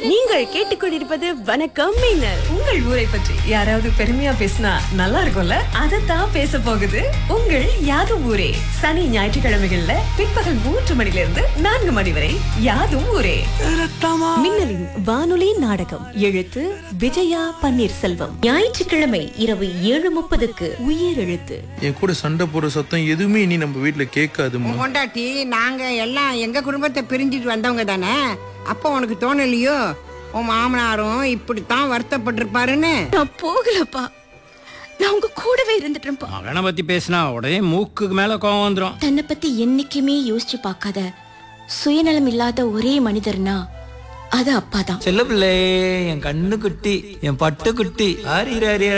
நீங்கள் கேட்டுக்கொண்டிருப்பது வணக்கம் மின்னல் உங்கள் ஊரை பற்றி யாராவது பெருமையா பேசினா நல்லா இருக்கும்ல அதைத்தான் பேச போகுது உங்கள் யாதும் ஊரே சனி ஞாயிற்றுக்கிழமைகள்ல பிற்பகல் மூன்று மணில இருந்து நான்கு மணி வரை யாதும் ஊரே மின்னலின் வானொலி நாடகம் எழுத்து விஜயா பன்னீர்செல்வம் ஞாயிற்றுக்கிழமை இரவு ஏழு முப்பதுக்கு உயிர் எழுத்து என் கூட சண்டை போடுற சத்தம் எதுவுமே இனி நம்ம வீட்ல கேட்காதும்மா உன் கொண்டாட்டி நாங்க எல்லாம் எங்க குடும்பத்தை பிரிஞ்சிட்டு வந்தவங்க தானே அப்போ உனக்கு தோணலையோ உன் மாமனாரும் இப்படித்தான் வருத்தப்பட்டிருப்பாருன்னு நான் போகலப்பா நான் உங்க கூடவே இருந்துட்டேன்ப்பா மகனை பத்தி பேசினா உடனே மூக்குக்கு மேல கோவம் வந்துடும் தன்னை பத்தி என்னைக்குமே யோசிச்சு பார்க்காத சுயநலம் இல்லாத ஒரே மனிதர்னா அது அப்பாதான் செல்ல பிள்ளை என் கண்ணு குட்டி என் பட்டு குட்டி ஆரி